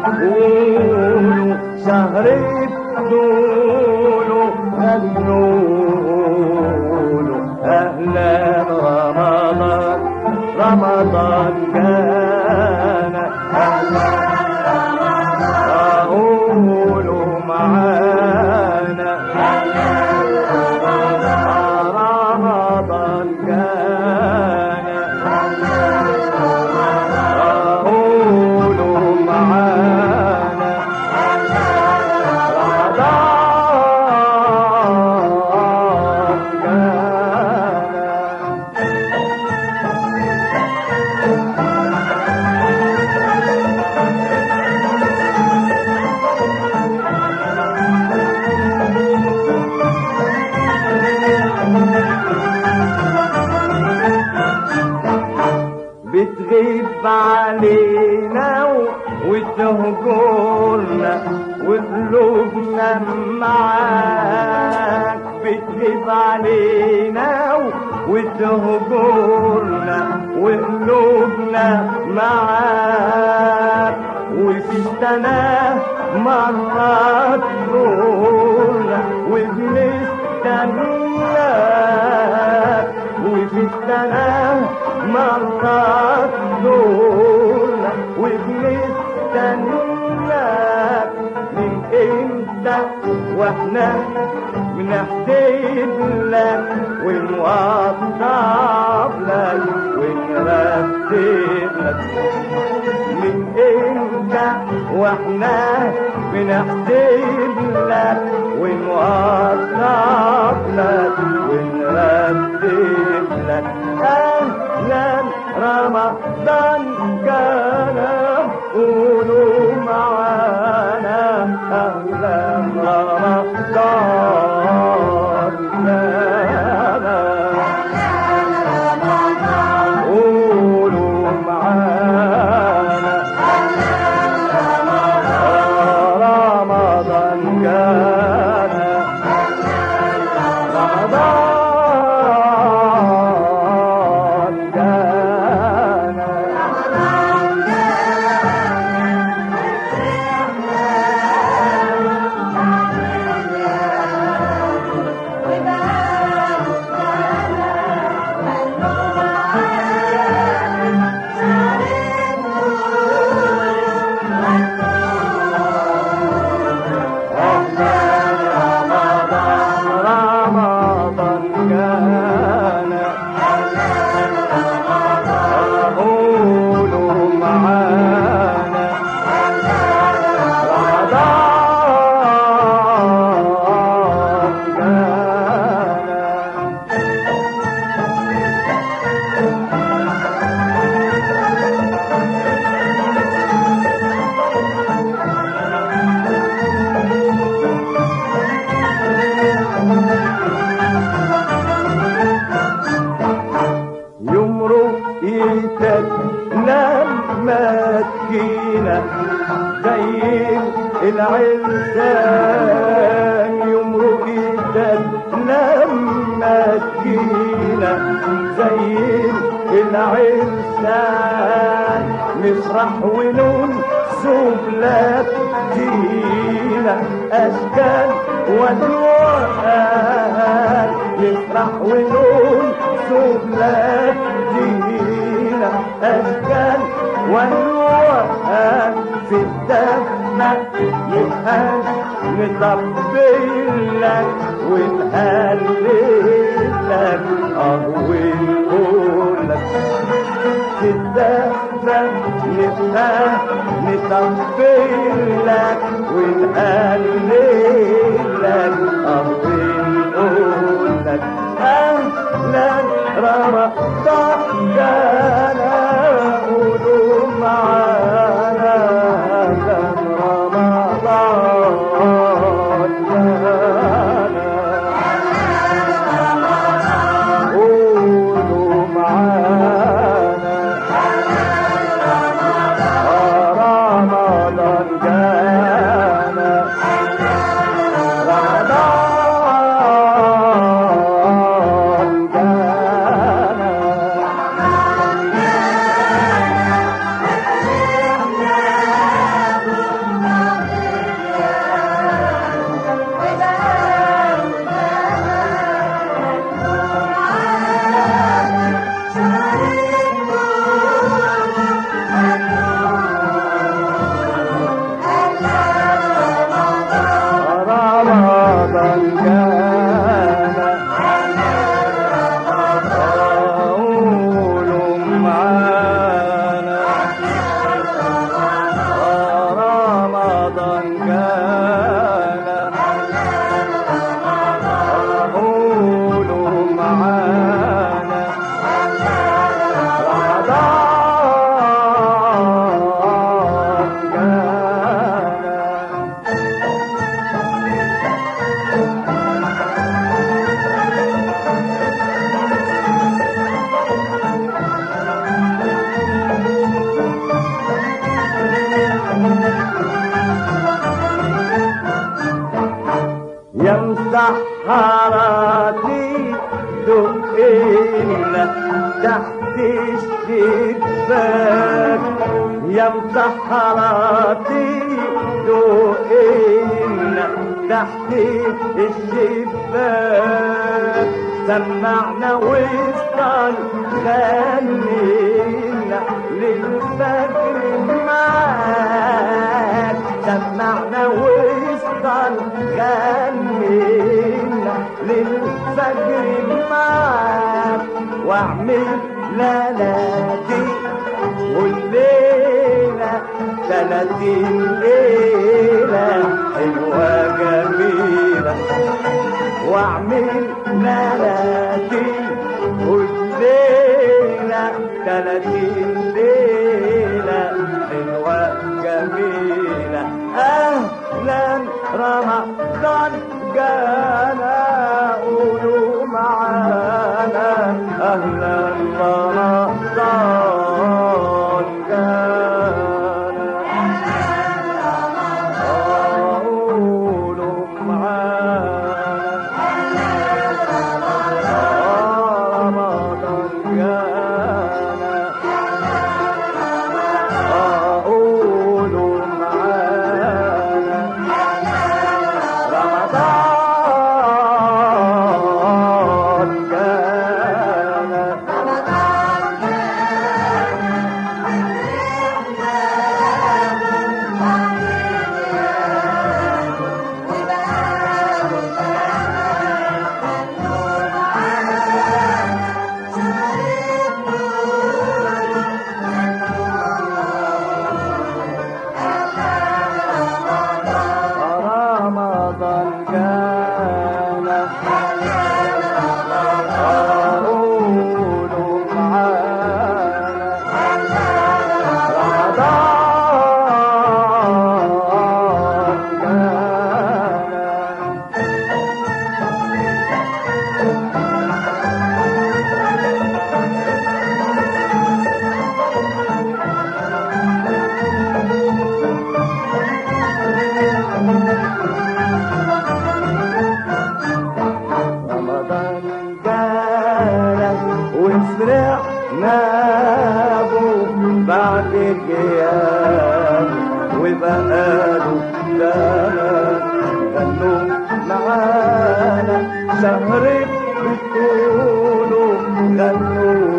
قولوا شهر الدول هنقولوا أهلا رمضان رمضان كان أهلا قولوا معانا رمضان كان قولوا معانا رمضان كان بتغيب علينا و- وتهجرنا وقلوبنا معاك بتغيب علينا و- وتهجرنا وقلوبنا معاك وفي السنة مرات نورنا وبنستناك وفي السنة مرات نورنا وبنستناك من امتى واحنا بنحسب لك ونوضب لك ونرتب لك من امتى واحنا بنحسب لك ونوضب لك ونرتب لك اهلا رمضان كان قولوا معانا اهلا رمضان كان قولوا معانا رمضان كان رمضان كان رمضان كان قولوا معانا رمضان كان يمرق ايدك لما تجينا زي العرسان يمرق ايدك لما تجينا زي العرسان مسرح ونون سبلات دينا اشكال والوان يفرح ونون سبلات دينا اشكال والوان في الدفنة نبقى نطبل لك ونهلل لك اه ونقول لك تتدفى نبقى نطبل لك ونهلل لك اه ونقول لك اهلا رمضان كان قولوا معانا كان رمضان كان قولوا معانا رمضان كان رمضان كان رمضان جانا قولوا معانا رمضان جانا يا مسحراتي دقينا تحت الشباك يا مسحراتي دقينا تحت الشباك سمعنا وصل غنينا للفجر معاك سمعنا وصل غنينا للفجر معاك واعمل ليلتي والليلة ثلاثين ليلة حلوة جميلة واعمل ليلتي والليلة ثلاثين ليلة حلوة جميلة أهلا رمضان جانا قولوا معانا أهلا رمضان جانا قولوا معانا رمضان جانا قولوا معانا رمضان جانا رمضان جانا قولوا معانا رمضان جانا رمضان جانا وفرحنا به بعد القيام وبقاله زمان غنوا معانا شهر بتقولوا غنوا